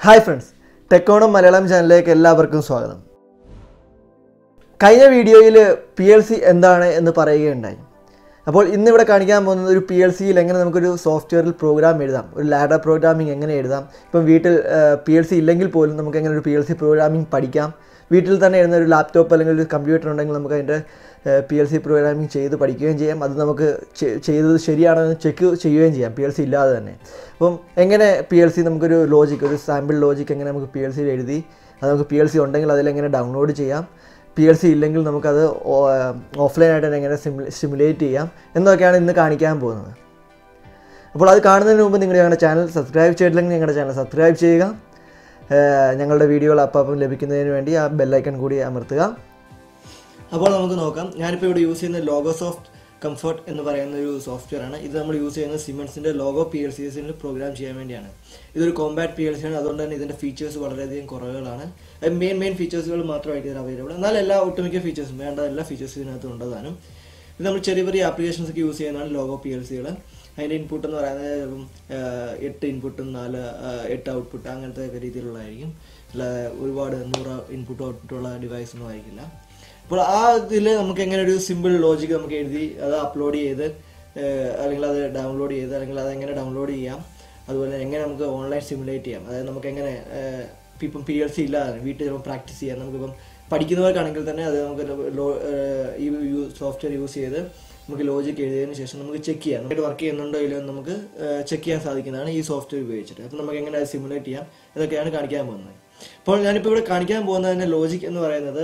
hi friends ടെക്കോണം Malayalam ചാനലിലേക്ക് എല്ലാവർക്കും സ്വാഗതം കഴിഞ്ഞ വീഡിയോയിൽ പി എൽ സി എന്താണ് എന്ന് പറയുകയുണ്ടായി അപ്പോൾ ഇന്നിവിടെ കാണിക്കാൻ പോകുന്നത് ഒരു പി എൽ സിയിൽ എങ്ങനെ നമുക്കൊരു സോഫ്റ്റ്വെയറിൽ പ്രോഗ്രാം എഴുതാം ഒരു ലാഡർ പ്രോഗ്രാമിംഗ് എങ്ങനെ എഴുതാം ഇപ്പം വീട്ടിൽ പി എൽ സി ഇല്ലെങ്കിൽ പോലും നമുക്ക് എങ്ങനെ ഒരു പി എൽ സി പ്രോഗ്രാമിംഗ് പഠിക്കാം വീട്ടിൽ തന്നെ ഇരുന്ന ഒരു ലാപ്ടോപ്പ് അല്ലെങ്കിൽ ഒരു കമ്പ്യൂട്ടർ ഉണ്ടെങ്കിൽ നമുക്ക് അതിൻ്റെ പി എൽ സി പ്രോഗ്രാമിംഗ് ചെയ്ത് പഠിക്കുകയും ചെയ്യാം അത് നമുക്ക് ചെ- ചെയ്തത് ശരിയാണോ എന്ന് ചെക്ക് ചെയ്യുകയും ചെയ്യാം പി എൽ സി ഇല്ലാതെ തന്നെ അപ്പം എങ്ങനെ പി എൽ സി നമുക്കൊരു ലോജിക് ഒരു സാമ്പിൾ ലോജിക് എങ്ങനെ നമുക്ക് പി എൽ സിയിൽ എഴുതി അത് നമുക്ക് പി എൽ സി ഉണ്ടെങ്കിൽ അതിലെങ്ങനെ ഡൗൺലോഡ് ചെയ്യാം പി എൽ സി ഇല്ലെങ്കിൽ നമുക്കത് ഓഫ്ലൈനായിട്ട് തന്നെ എങ്ങനെ സിമുലേറ്റ് ചെയ്യാം എന്നൊക്കെയാണ് ഇന്ന് കാണിക്കാൻ പോകുന്നത് അപ്പോൾ അത് കാണുന്നതിന് മുമ്പ് നിങ്ങൾ ഞങ്ങളുടെ ചാനൽ സബ്സ്ക്രൈബ് ചെയ്തില്ലെങ്കിൽ ഞങ്ങളുടെ ചാനൽ സബ്സ്ക്രൈബ് ചെയ്യുക ഏഹ് ഞങ്ങളുടെ വീഡിയോകൾ അപ്പം ലഭിക്കുന്നതിന് വേണ്ടി ആ ബെല്ലൈക്കൺ കൂടി അമർത്തുക അപ്പോൾ നമുക്ക് നോക്കാം ഞാനിപ്പോൾ ഇവിടെ യൂസ് ചെയ്യുന്ന ലോഗോ സോഫ്റ്റ് കംഫർട്ട് എന്ന് പറയുന്ന ഒരു സോഫ്റ്റ്വെയർ ആണ് ഇത് നമ്മൾ യൂസ് ചെയ്യുന്നത് സിമൻസിൻ്റെ ലോഗോ പി എൽ സി എസിൽ പ്രോഗ്രാം ചെയ്യാൻ വേണ്ടിയാണ് ഇതൊരു കോമ്പാക്ട് പി എൽ സി ആണ് അതുകൊണ്ട് തന്നെ ഇതിൻ്റെ ഫീച്ചേഴ്സ് വളരെയധികം കുറവുകളാണ് മെയിൻ മെയിൻ ഫീച്ചേഴ്സുകൾ മാത്രമായിട്ട് ഇത് അവൈലബിൾ എന്നാൽ എല്ലാ ഒട്ടുമിക്ക ഫീച്ചേഴ്സും വേണ്ട എല്ലാ ഫീച്ചേഴ്സും ഇതിനകത്ത് ഉണ്ടതാനും ഇത് നമ്മൾ ചെറിയ ചെറിയ ആപ്ലിക്കേഷൻസ് ഒക്കെ യൂസ് ചെയ്യുന്നതാണ് ലോഗോ പി എൽ സികൾ അതിൻ്റെ ഇൻപുട്ട് എന്ന് പറയുന്നത് ചിലപ്പം ആഹ്, എട്ട് ഇൻപുട്ടും നാല് ആഹ്, എട്ട് ഔട്ട്പുട്ട് അങ്ങനത്തെ ഒക്കെ രീതിയിലുള്ളതായിരിക്കും അല്ല ഒരുപാട് നൂറ് ഇൻപുട്ട് ഔട്ട്പുട്ടുള്ള ഡിവൈസ് ഒന്നും ആയിരിക്കില്ല അപ്പോൾ ആ ഇതിൽ നമുക്ക് എങ്ങനെ ഒരു സിമ്പിൾ ലോജിക് നമുക്ക് എഴുതി അത് അപ്ലോഡ് ചെയ്ത് ഏഹ്, അല്ലെങ്കിൽ അത് ഡൗൺലോഡ് ചെയ്ത് അല്ലെങ്കിൽ അത് എങ്ങനെ ഡൗൺലോഡ് ചെയ്യാം അതുപോലെ എങ്ങനെ നമുക്ക് ഓൺലൈൻ സിമുലേറ്റ് ചെയ്യാം അതായത് നമുക്ക് എങ്ങനെ ഏഹ്, ഇപ്പം പി എൽ സി ഇല്ലാതെ വീട്ടിൽ ചിലപ്പോൾ പ്രാക്ടീസ് ചെയ്യാം നമുക്കിപ്പം പഠിക്കുന്നവർക്കാണെങ്കിൽ തന്നെ അത് നമുക്ക് ലോ- ഏഹ്, ഈ സോഫ്റ്റ്വെയർ യൂസ് ചെയ്ത് നമുക്ക് ലോജിക് എഴുതിയതിന് ശേഷം നമുക്ക് ചെക്ക് ചെയ്യാം നമുക്ക് വർക്ക് ചെയ്യുന്നുണ്ടോ ഇല്ലയോ എന്ന് നമുക്ക് ചെക്ക് ചെയ്യാൻ സാധിക്കുന്നതാണ് ഈ സോഫ്റ്റ്വെയർ ഉപയോഗിച്ചിട്ട് അപ്പോൾ നമുക്ക് എങ്ങനെ അത് സിമുലേറ്റ് ചെയ്യാം ഇതൊക്കെയാണ് കാണിക്കാൻ പോകുന്നത് അപ്പോൾ ഞാനിപ്പോൾ ഇവിടെ കാണിക്കാൻ പോകുന്നതിൻ്റെ ലോജിക് എന്ന് പറയുന്നത്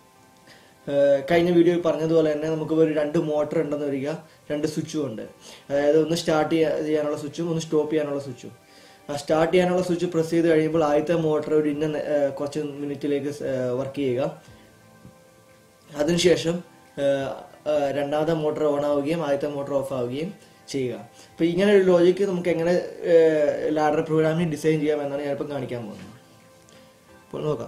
ഏഹ് കഴിഞ്ഞ വീഡിയോയിൽ പറഞ്ഞതുപോലെ തന്നെ നമുക്ക് ഒരു രണ്ട് മോട്ടർ ഉണ്ടെന്ന് വരിക രണ്ട് സ്വിച്ചും ഉണ്ട് അതായത് ഒന്ന് സ്റ്റാർട്ട് ചെയ്യാനുള്ള സ്വിച്ചും ഒന്ന് സ്റ്റോപ്പ് ചെയ്യാനുള്ള സ്വിച്ചും ആ സ്റ്റാർട്ട് ചെയ്യാനുള്ള സ്വിച്ച് പ്രസ് ചെയ്ത് കഴിയുമ്പോൾ ആദ്യത്തെ മോട്ടർ ഒരു ഇന്ന നേ- ഏഹ് കുറച്ച് മിനിറ്റിലേക്ക് വർക്ക് ചെയ്യുക അതിനുശേഷം ഏഹ്, ഏഹ്, രണ്ടാമത്തെ മോട്ടർ ഓൺ ആവുകയും ആദ്യത്തെ മോട്ടർ ഓഫ് ആവുകയും ചെയ്യുക അപ്പോൾ ഇങ്ങനെ ഒരു ലോജിക്ക് നമുക്ക് എങ്ങനെ ലാഡർ പ്രോഗ്രാമിംഗ് ഡിസൈൻ ചെയ്യാം എന്നാണ് ഞാനിപ്പം കാണിക്കാൻ പോകുന്നത് അപ്പോൾ നോക്കാം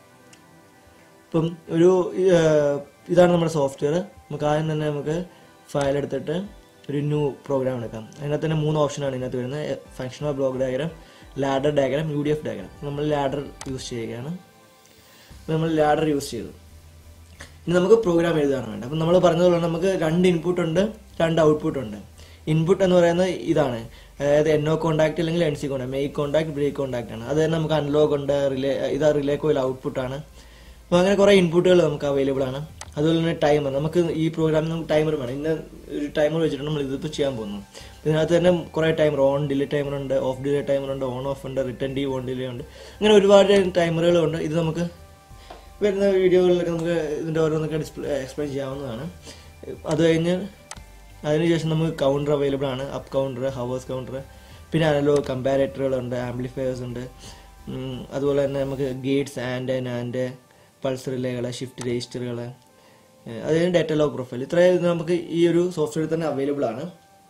ഇപ്പം ഒരു ഏഹ്, ഇതാണ് നമ്മുടെ സോഫ്റ്റ്വെയർ നമുക്ക് ആദ്യം തന്നെ നമുക്ക് ഫയൽ എടുത്തിട്ട് ഒരു ന്യൂ പ്രോഗ്രാം എടുക്കാം അതിനകത്ത് തന്നെ മൂന്ന് ഓപ്ഷനാണ് ഇതിനകത്ത് വരുന്നത് functional block diagram ladder diagram U D F diagram നമ്മൾ ലാഡർ യൂസ് ചെയ്യുകയാണ് അപ്പോൾ നമ്മൾ ലാഡർ യൂസ് ചെയ്തു ഇനി നമുക്ക് പ്രോഗ്രാം എഴുതാണ് വേണ്ടത് അപ്പം നമ്മൾ പറഞ്ഞതുപോലെ നമുക്ക് രണ്ട് ഇൻപുട്ട് ഉണ്ട് രണ്ട് ഔട്ട്പുട്ട് ഉണ്ട് ഇൻപുട്ട് എന്ന് പറയുന്നത് ഇതാണ് അതായത് എൻഒ കോണ്ടാക്ട് അല്ലെങ്കിൽ N C contact make contact break contact ആണ് അത് തന്നെ നമുക്ക് അൺലോഗ് ഉണ്ട് റിലേ ഇതാ റിലേ കോയിൽ ഔട്ട്പുട്ട് ആണ് അപ്പോൾ അങ്ങനെ കുറേ ഇൻപുട്ടുകൾ നമുക്ക് അവൈലബിൾ ആണ് അതുപോലെ തന്നെ ടൈമർ നമുക്ക് ഈ പ്രോഗ്രാമിൽ നമുക്ക് ടൈമർ വേണം ഇന്ന ഒരു ടൈമർ വെച്ചിട്ടാണ് നമ്മൾ ഇതിപ്പോൾ ചെയ്യാൻ പോകുന്നത് ഇതിനകത്ത് തന്നെ കുറേ ടൈമർ ഓൺ ഡിലേ ടൈമർ ഉണ്ട് ഓഫ് ഡിലേ ടൈമർ ഉണ്ട് ഓൺ ഓഫ് ഉണ്ട് റിട്ടേൺ ഡി ഓൺ ഡിലേ ഉണ്ട് അങ്ങനെ ഒരുപാട് ടൈമറുകളുണ്ട് ഇത് നമുക്ക് വരുന്ന വീഡിയോകളിലൊക്കെ നമുക്ക് ഇതിൻ്റെ ഓരോന്നൊക്കെ ഡിസ്പ്ലേ എക്സ്പ്ലെയിൻ ചെയ്യാവുന്നതാണ് അത് കഴിഞ്ഞ് അതിനുശേഷം നമുക്ക് കൗണ്ടർ അവൈലബിൾ ആണ് അപ്പ് കൗണ്ടർ ഹവേഴ്സ് കൗണ്ടർ പിന്നെ അനലോ കമ്പാരേറ്ററുകളുണ്ട് ആംപ്ലിഫയേഴ്സ് ഉണ്ട് ഉം, അതുപോലെ തന്നെ നമുക്ക് ഗേറ്റ്സ് ആൻഡ് ആൻഡ് പൾസ് റിലേകൾ ഷിഫ്റ്റ് രജിസ്റ്ററുകൾ അത് കഴിഞ്ഞ് ഡേറ്റ ലോഗ് പ്രൊഫൈൽ ഇത്രയും ഇത് നമുക്ക് ഈ ഒരു സോഫ്റ്റ്വെയറിൽ തന്നെ അവൈലബിൾ ആണ്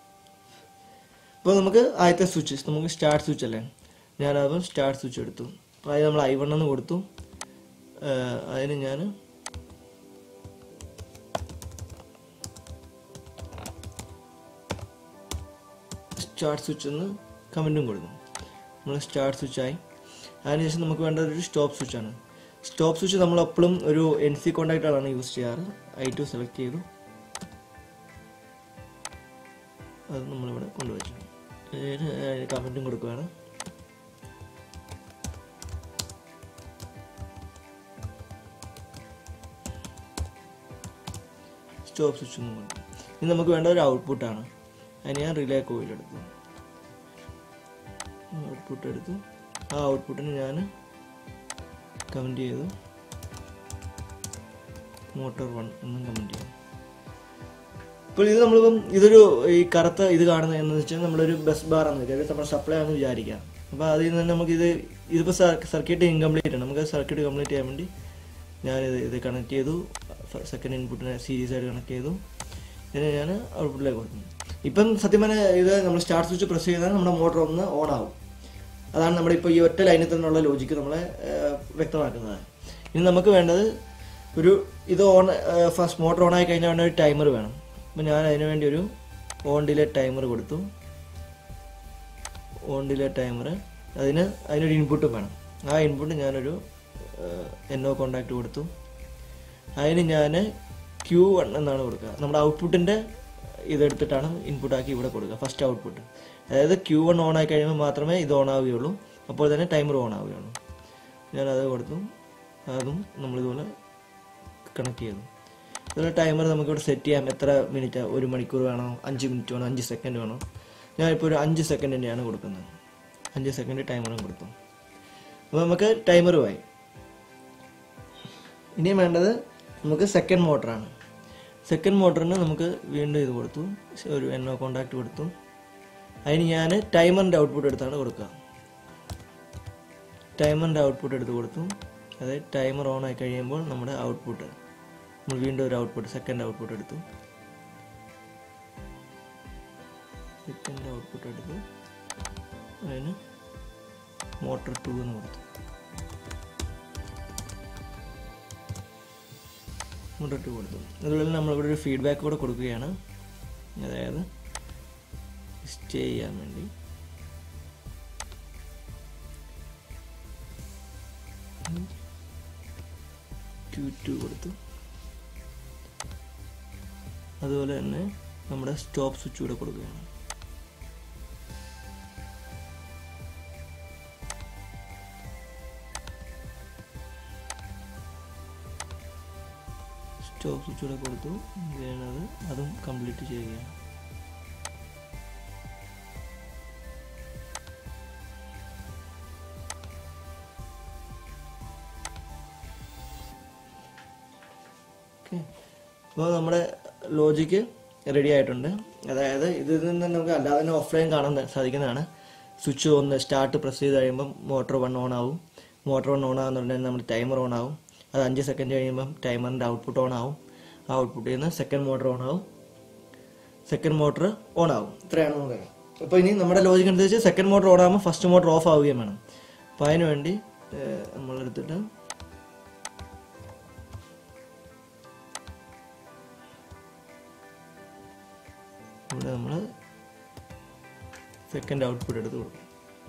അപ്പോൾ നമുക്ക് ആദ്യത്തെ സ്വിച്ച് നമുക്ക് സ്റ്റാർട്ട് സ്വിച്ച് അല്ലേ ഞാനപ്പം സ്റ്റാർട്ട് സ്വിച്ച് എടുത്തു അപ്പോൾ അതിന് നമ്മൾ ഐ വൺ എന്ന് കൊടുത്തു ഏഹ് അതിന് ഞാൻ സ്റ്റാർട്ട് സ്വിച്ച് എന്ന് കമൻറ്റും കൊടുക്കും നമ്മൾ സ്റ്റാർട്ട് സ്വിച്ചായി അതിനുശേഷം നമുക്ക് വേണ്ടത് ഒരു സ്റ്റോപ്പ് സ്വിച്ചാണ് സ്റ്റോപ്പ് സ്വിച്ച് നമ്മൾ എപ്പോഴും ഒരു എൻ സി കോണ്ടാക്റ്റാണ് യൂസ് ചെയ്യാറ് ഐ ടു സെലക്ട് ചെയ്തു അത് നമ്മളിവിടെ കൊണ്ടുവച്ചു കമൻറ്റും കൊടുക്കുകയാണ് സ്റ്റോപ്പ് സ്വിച്ച് ഒന്നും കൊണ്ട് ഇനി നമുക്ക് വേണ്ട ഒരു ഔട്ട്പുട്ടാണ് അതിന് ഞാൻ റിലേ കോയിൽ എടുത്തു ഔട്ട്പുട്ട് എടുത്തു ആ ഔട്ട്പുട്ടിന് ഞാൻ കമൻറ്റ് ചെയ്തു മോട്ടോർ വൺ എന്നും കമൻറ്റ് ചെയ്തു ഇപ്പോൾ ഇത് നമ്മളിപ്പം ഇതൊരു ഈ കറുത്ത ഇത് കാണുന്നത് എന്ന് വെച്ചാൽ നമ്മളൊരു ബസ് ബാർ എന്ന് വെച്ചാൽ നമ്മുടെ സപ്ലൈ ആണെന്ന് വിചാരിക്കാം അപ്പോൾ അതിൽ നിന്ന് നമുക്ക് ഇത് ഇതിപ്പോൾ സർക്യൂട്ട് ഇൻകംപ്ലീറ്റ് ആണ് നമുക്ക് സർക്യൂട്ട് കംപ്ലീറ്റ് ചെയ്യാൻ വേണ്ടി ഞാനിത് ഇത് കണക്ട് ചെയ്തു സെക്കൻഡ് ഇൻപുട്ടിനെ സീരീസ് ആയിട്ട് കണക്ട് ചെയ്തു ഇതിനെ ഞാൻ ഔട്ട്പുട്ടിലേക്ക് കൊടുത്തു ഇപ്പം സത്യം പറഞ്ഞാൽ ഇത് നമ്മൾ സ്റ്റാർട്ട് സ്വിച്ച് പ്രസ് ചെയ്താൽ നമ്മുടെ മോട്ടർ ഒന്ന് ഓൺ ആവും അതാണ് നമ്മുടെ ഇപ്പോൾ ഈ ഒറ്റ ലൈനിൽ തന്നെയുള്ള ലോജിക്ക് നമ്മളെ ഏഹ്, വ്യക്തമാക്കുന്നത് ഇനി നമുക്ക് വേണ്ടത് ഒരു ഇത് ഓൺ ഫസ്റ്റ് മോട്ടർ ഓൺ ആയി കഴിഞ്ഞാൽ വേണ്ട ഒരു ടൈമർ വേണം അപ്പോൾ ഞാൻ അതിന് വേണ്ടി ഒരു ഓൺ ഡിലേ ടൈമർ കൊടുത്തു ഓൺ ഡിലേ ടൈമർ അതിന് അതിനൊരു ഇൻപുട്ടും വേണം ആ ഇൻപുട്ട് ഞാനൊരു എൻ ഒ കോണ്ടാക്ട് കൊടുത്തു അതിന് ഞാൻ ക്യൂ വൺ എന്നാണ് കൊടുക്കുക നമ്മുടെ ഔട്ട്പുട്ടിൻ്റെ ഇതെടുത്തിട്ടാണ് ഇൻപുട്ടാക്കി ഇവിടെ കൊടുക്കുക ഫസ്റ്റ് ഔട്ട്പുട്ട് അതായത് ക്യൂ വൺ ഓൺ ആയി കഴിയുമ്പോൾ മാത്രമേ ഇത് ഓൺ ആവുകയുള്ളൂ അപ്പോൾ തന്നെ ടൈമർ ഓൺ ആവുകയുള്ളൂ ഞാനത് കൊടുത്തു അതും നമ്മളിതുപോലെ കണക്ട് ചെയ്തു അതുപോലെ ടൈമർ നമുക്കിവിടെ സെറ്റ് ചെയ്യാം എത്ര മിനിറ്റ് ഒരു മണിക്കൂർ വേണോ അഞ്ച് മിനിറ്റ് വേണോ അഞ്ച് സെക്കൻഡ് വേണോ ഞാനിപ്പോൾ ഒരു അഞ്ച് സെക്കൻഡിൻ്റെയാണ് കൊടുക്കുന്നത് അഞ്ച് സെക്കൻഡ് ടൈമറും കൊടുത്തു അപ്പോൾ നമുക്ക് ടൈമറുമായി ഇനിയും വേണ്ടത് നമുക്ക് സെക്കൻഡ് മോട്ടറാണ് സെക്കൻഡ് മോട്ടറിന് നമുക്ക് വീണ്ടും ഇത് കൊടുത്തു ഒരു എൻ ഒ കോണ്ടാക്ട് കൊടുത്തു അതിന് ഞാൻ ടൈമറിൻ്റെ ഔട്ട്പുട്ട് എടുത്താണ് കൊടുക്കുക ടൈമറിൻ്റെ ഔട്ട്പുട്ട് എടുത്ത് കൊടുത്തു അതായത് ടൈമർ ഓൺ ആയി കഴിയുമ്പോൾ നമ്മുടെ ഔട്ട്പുട്ട് നമ്മൾ വീണ്ടും ഒരു ഔട്ട്പുട്ട് സെക്കൻഡ് ഔട്ട്പുട്ട് എടുത്തു സെക്കൻഡ് ഔട്ട്പുട്ട് എടുത്തു അതിന് മോട്ടർ ടു എന്ന് കൊടുത്തു മോട്ടർ ടു കൊടുത്തു അതുപോലെ നമ്മളിവിടെ ഒരു ഫീഡ്ബാക്ക് കൂടെ കൊടുക്കുകയാണ് അതായത് സ്റ്റേ ചെയ്യാൻ വേണ്ടി ടു ടു കൊടുത്തു അതുപോലെ തന്നെ നമ്മുടെ സ്റ്റോപ്പ് സ്വിച്ച് കൂടെ കൊടുക്കുകയാണ് സ്റ്റോപ്പ് സ്വിച്ച് കൂടെ കൊടുത്തു അത് അതും കംപ്ലീറ്റ് ചെയ്യുകയാണ് ഓക്കെ അപ്പോൾ നമ്മുടെ ലോജിക്ക് റെഡി ആയിട്ടുണ്ട് അതായത് ഇതിൽ നിന്ന് നമുക്ക് അല്ലാതെ തന്നെ ഓഫ്ലൈൻ കാണാൻ സാധിക്കുന്നതാണ് സ്വിച്ച് ഒന്ന് സ്റ്റാർട്ട് പ്രസ് ചെയ്ത് കഴിയുമ്പം മോട്ടോർ വൺ ഓൺ ആവും മോട്ടോർ വൺ ഓൺ ആകുന്നുണ്ടെങ്കിൽ നമ്മുടെ ടൈമർ ഓൺ ആവും അത് അഞ്ച് സെക്കൻഡ് കഴിയുമ്പം ടൈമറിൻ്റെ ഔട്ട്പുട്ട് ഓൺ ആവും ആ ഔട്ട്പുട്ടിൽ നിന്ന് സെക്കൻഡ് മോട്ടോർ ഓൺ ആവും സെക്കൻഡ് മോട്ടോർ ഓൺ ആവും ഇത്രയാണ് നമുക്ക് അപ്പോൾ ഇനി നമ്മുടെ ലോജിക്ക് അനുസരിച്ച് സെക്കൻഡ് മോട്ടോർ ഓൺ ആകുമ്പോൾ ഫസ്റ്റ് മോട്ടോർ ഓഫ് ആവുകയും വേണം അപ്പോൾ അതിന് വേണ്ടി നമ്മളെടുത്തിട്ട് ഇവിടെ നമ്മൾ സെക്കൻഡ് ഔട്ട്പുട്ട് എടുത്ത് കൊടുക്കും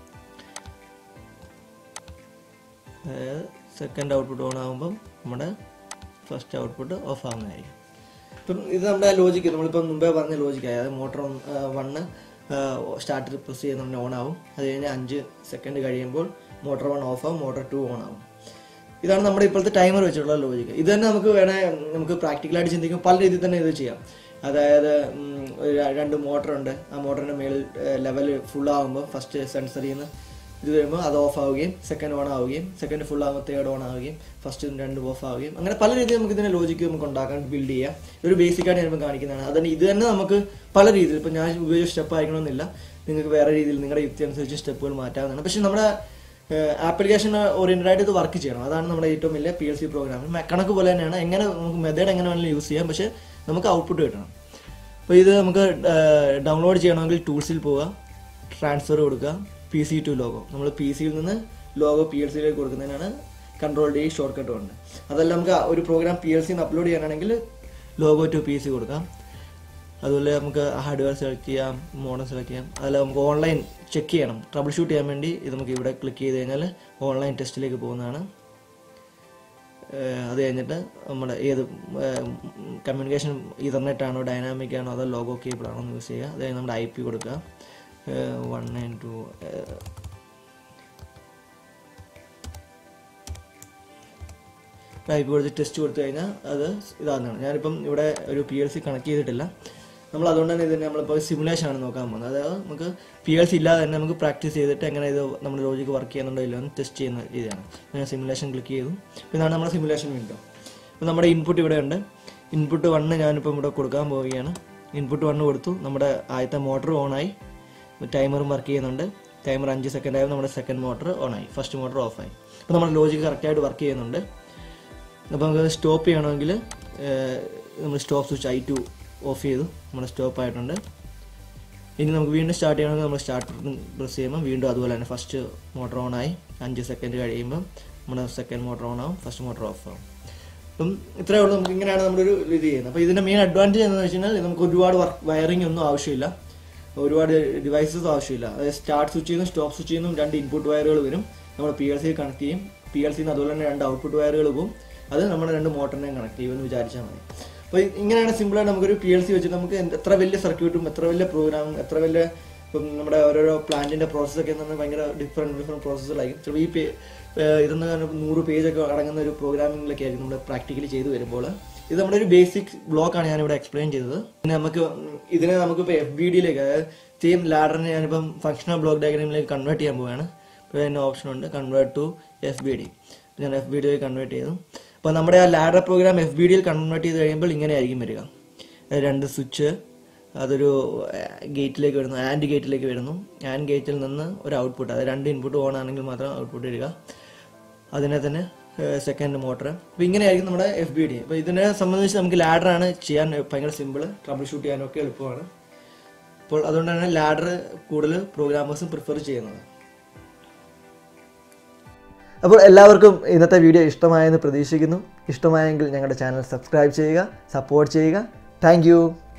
അതായത് സെക്കൻഡ് ഔട്ട്പുട്ട് ഓൺ ആകുമ്പം നമ്മുടെ ഫസ്റ്റ് ഔട്ട്പുട്ട് ഓഫ് ആവുന്നതായിരിക്കും ഇപ്പം ഇത് നമ്മുടെ ലോജിക്ക് നമ്മളിപ്പം മുമ്പേ പറഞ്ഞ ലോജിക്ക് അതായത് മോട്ടർ വണ്ണ് സ്റ്റാർട്ട് പ്രസ് ചെയ്യുന്ന ഓൺ ആവും അത് കഴിഞ്ഞ് അഞ്ച് സെക്കൻഡ് കഴിയുമ്പോൾ മോട്ടർ വൺ ഓഫ് ആവും മോട്ടർ ടു ഓൺ ആവും ഇതാണ് നമ്മുടെ ഇപ്പോഴത്തെ ടൈമർ വെച്ചിട്ടുള്ള ലോജിക്ക് ഇത് തന്നെ നമുക്ക് വേണേ നമുക്ക് പ്രാക്ടിക്കലായിട്ട് ചിന്തിക്കുമ്പോൾ പല രീതിയിൽ തന്നെ ഇത് ചെയ്യാം അതായത് ഉം, ഒരു രണ്ട് മോട്ടറുണ്ട് ആ മോട്ടറിന്റെ മേളിൽ ലെവൽ ഫുൾ ആകുമ്പോൾ ഫസ്റ്റ് സെൻസറിൽ നിന്ന് ഇത് വരുമ്പോൾ അത് ഓഫ് ആവുകയും സെക്കൻഡ് ഓൺ ആവുകയും സെക്കൻഡ് ഫുൾ ആകുമ്പോൾ തേർഡ് ഓൺ ആവുകയും ഫസ്റ്റ് രണ്ട് ഓഫ് ആവുകയും അങ്ങനെ പല രീതിയിൽ നമുക്ക് ഇതിന്റെ ലോജിക്ക് നമുക്ക് ഉണ്ടാക്കാൻ ബിൽഡ് ചെയ്യാം ഒരു ബേസിക് ആയിട്ട് ഞാൻ കാണിക്കുന്നതാണ് അതിന് ഇത് തന്നെ നമുക്ക് പല രീതിയിൽ ഇപ്പം ഞാൻ ഉപയോഗിച്ച സ്റ്റെപ്പ് ആയിരിക്കണമെന്നില്ല നിങ്ങൾക്ക് വേറെ രീതിയിൽ നിങ്ങളുടെ യുക്തി അനുസരിച്ച് സ്റ്റെപ്പുകൾ മാറ്റാവുന്നതാണ് പക്ഷെ നമ്മുടെ ആപ്ലിക്കേഷൻ ഓറിയന്റഡ് ആയിട്ട് ഇത് വർക്ക് ചെയ്യണം അതാണ് നമ്മുടെ ഏറ്റവും വലിയ പി എൽ സി പ്രോഗ്രാം കണക്ക് പോലെ തന്നെയാണ് എങ്ങനെ നമുക്ക് മെത്തേഡ് എങ്ങനെ വേണമെങ്കിലും യൂസ് ചെയ്യാം പക്ഷെ നമുക്ക് ഔട്ട്പുട്ട് കിട്ടണം അപ്പോൾ ഇത് നമുക്ക് ഡൗൺലോഡ് ചെയ്യണമെങ്കിൽ ടൂൾസിൽ പോവുക ട്രാൻസ്ഫർ കൊടുക്കുക പി സി ടു ലോഗോ നമ്മൾ പി സിയിൽ നിന്ന് ലോഗോ പി എൽ സിയിലേക്ക് കൊടുക്കുന്നതിനാണ് കൺട്രോൾ ഡി ഷോർട്ട് കട്ട് ഉണ്ട് അതല്ല നമുക്ക് ഒരു പ്രോഗ്രാം പി എൽ സിന്ന് അപ്ലോഡ് ചെയ്യാനാണെങ്കിൽ ലോഗോ ടു പി സി കൊടുക്കാം അതുപോലെ നമുക്ക് ഹാർഡ്വെയർ സെലക്ട് ചെയ്യാം മോഡൽ സെലക്ട് ചെയ്യാം അതല്ല നമുക്ക് ഓൺലൈൻ ചെക്ക് ചെയ്യണം ട്രബിൾ ഷൂട്ട് ചെയ്യാൻ വേണ്ടി ഇത് നമുക്ക് ഇവിടെ ക്ലിക്ക് ചെയ്ത് കഴിഞ്ഞാൽ ഓൺലൈൻ ടെസ്റ്റിലേക്ക് പോകുന്നതാണ് ഏഹ് അത് കഴിഞ്ഞിട്ട് നമ്മുടെ ഏത് കമ്മ്യൂണിക്കേഷൻ ഇതർനെറ്റ് ആണോ ഡൈനാമിക് ആണോ അതോ ലോഗോ കേബിൾ ആണോ എന്ന് യൂസ് ചെയ്യുക അത് കഴിഞ്ഞ് നമ്മുടെ ഐ പി കൊടുക്കുക one nine two I P കൊടുത്ത് ടെസ്റ്റ് കൊടുത്തു കഴിഞ്ഞാൽ അത് ഇതാകുന്നതാണ് ഞാനിപ്പം ഇവിടെ ഒരു പി എൽ സി കണക്ട് ചെയ്തിട്ടില്ല നമ്മൾ അതുകൊണ്ട് തന്നെ ഇതിന് നമ്മളിപ്പോൾ സിമുലേഷൻ ആണ് നോക്കാൻ പോകുന്നത് അതായത് നമുക്ക് പി എൽ സി ഇല്ലാതെ തന്നെ നമുക്ക് പ്രാക്ടീസ് ചെയ്തിട്ട് എങ്ങനെ ഇത് നമ്മുടെ ലോജിക്ക് വർക്ക് ചെയ്യുന്നുണ്ടോ ഇല്ലയോ എന്ന് ടെസ്റ്റ് ചെയ്യുന്ന രീതിയാണ് ഞാൻ സിമുലേഷൻ ക്ലിക്ക് ചെയ്തു ഇതാണ് നമ്മുടെ സിമുലേഷൻ വിൻഡോ അപ്പോൾ നമ്മുടെ ഇൻപുട്ട് ഇവിടെ ഉണ്ട് ഇൻപുട്ട് വണ്ണ് ഞാനിപ്പം ഇവിടെ കൊടുക്കാൻ പോവുകയാണ് ഇൻപുട്ട് വണ്ണ് കൊടുത്തു നമ്മുടെ ആദ്യത്തെ മോട്ടർ ഓണായി ടൈമറും വർക്ക് ചെയ്യുന്നുണ്ട് ടൈമർ അഞ്ച് സെക്കൻഡ് ആയപ്പോൾ നമ്മുടെ സെക്കൻഡ് മോട്ടർ ഓണായി ഫസ്റ്റ് മോട്ടർ ഓഫായി അപ്പോൾ നമ്മുടെ ലോജിക്ക് കറക്റ്റായിട്ട് വർക്ക് ചെയ്യുന്നുണ്ട് അപ്പോൾ നമുക്ക് സ്റ്റോപ്പ് ചെയ്യണമെങ്കിൽ നമ്മൾ stop switch I two off ചെയ്തു നമ്മുടെ സ്റ്റോപ്പ് ആയിട്ടുണ്ട് ഇനി നമുക്ക് വീണ്ടും സ്റ്റാർട്ട് ചെയ്യണമെങ്കിൽ നമ്മൾ സ്റ്റാർട്ട് പ്രസ് ചെയ്യുമ്പോൾ വീണ്ടും അതുപോലെ തന്നെ ഫസ്റ്റ് മോട്ടർ ഓൺ ആയി അഞ്ച് സെക്കൻഡ് കഴിയുമ്പോൾ നമ്മുടെ സെക്കൻഡ് മോട്ടർ ഓൺ ആവും ഫസ്റ്റ് മോട്ടർ ഓഫ് ആവും അപ്പം ഇത്രയേ ഉള്ളൂ നമുക്ക് ഇങ്ങനെയാണ് നമ്മളൊരു ഇത് ചെയ്യുന്നത് അപ്പോൾ ഇതിൻ്റെ മെയിൻ അഡ്വാൻറ്റേജ് എന്ന് വെച്ച് കഴിഞ്ഞാൽ നമുക്ക് ഒരുപാട് വർക്ക് വയറിംഗ് ഒന്നും ആവശ്യമില്ല ഒരുപാട് ഡിവൈസസ് ആവശ്യമില്ല അതായത് സ്റ്റാർട്ട് സ്വിച്ച് ചെയ്യുന്നു സ്റ്റോപ്പ് സ്വിച്ച് ചെയ്യുന്നു രണ്ട് ഇൻപുട്ട് വയറുകൾ വരും നമ്മൾ പി എൽ സി കണക്ട് ചെയ്യും പി എൽ സിന്ന് അതുപോലെ തന്നെ രണ്ട് ഔട്ട്പുട്ട് വയറുകൾ പോകും അത് നമ്മുടെ രണ്ട് മോട്ടറിനെയും കണക്ട് ചെയ്യുമെന്ന് വിചാരിച്ചാൽ മതി അപ്പോൾ ഇങ്ങനെയാണ് സിമ്പിളായിട്ട് നമുക്കൊരു പി എൽ സി വെച്ചിട്ട് നമുക്ക് എന്ത് എത്ര വലിയ സർക്യൂട്ടും എത്ര വലിയ പ്രോഗ്രാമും എത്ര വലിയ ഇപ്പം നമ്മുടെ ഓരോരോ പ്ലാന്റിന്റെ പ്രോസസ്സൊക്കെ എന്ന് പറഞ്ഞാൽ ഭയങ്കര ഡിഫറെൻറ്റ് ഡിഫറെൻറ്റ് പ്രോസസ്സുകളായിരിക്കും ചിലപ്പോൾ ഈ പേ ഇതെന്ന് പറഞ്ഞാൽ നൂറ് പേജൊക്കെ അടങ്ങുന്ന ഒരു പ്രോഗ്രാമിങ്ങിലൊക്കെ ആയിരിക്കും നമ്മൾ പ്രാക്ടിക്കലി ചെയ്തു വരുമ്പോൾ ഇത് നമ്മുടെ ഒരു ബേസിക് ബ്ലോക്കാണ് ഞാനിവിടെ എക്സ്പ്ലെയിൻ ചെയ്തത് പിന്നെ നമുക്ക് ഇതിനെ നമുക്കിപ്പോൾ എഫ് ബി ഡിയിലേക്ക് അതായത് സെയിം ലാഡറിനെ ഞാനിപ്പം ഫങ്ഷണൽ ബ്ലോക്ക് ഡയഗ്രാമിലേക്ക് കൺവേർട്ട് ചെയ്യാൻ പോവുകയാണ് ഇപ്പോൾ അതിൻ്റെ ഓപ്ഷൻ ഉണ്ട് convert to F B D ഞാൻ എഫ് ബി ഡിയിലേക്ക് കൺവേർട്ട് ചെയ്തു അപ്പോൾ നമ്മുടെ ആ ലാഡർ പ്രോഗ്രാം എഫ് ബി ഡിയിൽ കൺവേർട്ട് ചെയ്ത് കഴിയുമ്പോൾ ഇങ്ങനെ ആയിരിക്കും വരിക രണ്ട് സ്വിച്ച് അതൊരു ഗേറ്റിലേക്ക് വരുന്നു ആൻഡ് ഗേറ്റിലേക്ക് വരുന്നു ആൻഡ് ഗേറ്റിൽ നിന്ന് ഒരു ഔട്ട്പുട്ട് അത് രണ്ട് ഇൻപുട്ട് ഓൺ ആണെങ്കിൽ മാത്രം ഔട്ട്പുട്ട് വരിക അതിനെ തന്നെ സെക്കൻഡ് മോട്ടർ അപ്പോൾ ഇങ്ങനെയായിരിക്കും നമ്മുടെ എഫ് ബി ഡി അപ്പോൾ ഇതിനെ സംബന്ധിച്ച് നമുക്ക് ലാഡറാണ് ചെയ്യാൻ ഭയങ്കര സിമ്പിൾ ട്രബിൾ ഷൂട്ട് ചെയ്യാനൊക്കെ എളുപ്പമാണ് അപ്പോൾ അതുകൊണ്ടാണ് ലാഡർ കൂടുതൽ പ്രോഗ്രാമേഴ്സും പ്രിഫർ ചെയ്യുന്നത് അപ്പോൾ എല്ലാവർക്കും ഇന്നത്തെ വീഡിയോ ഇഷ്ടമായെന്ന് പ്രതീക്ഷിക്കുന്നു ഇഷ്ടമായെങ്കിൽ ഞങ്ങളുടെ ചാനൽ സബ്സ്ക്രൈബ് ചെയ്യുക സപ്പോർട്ട് ചെയ്യുക താങ്ക്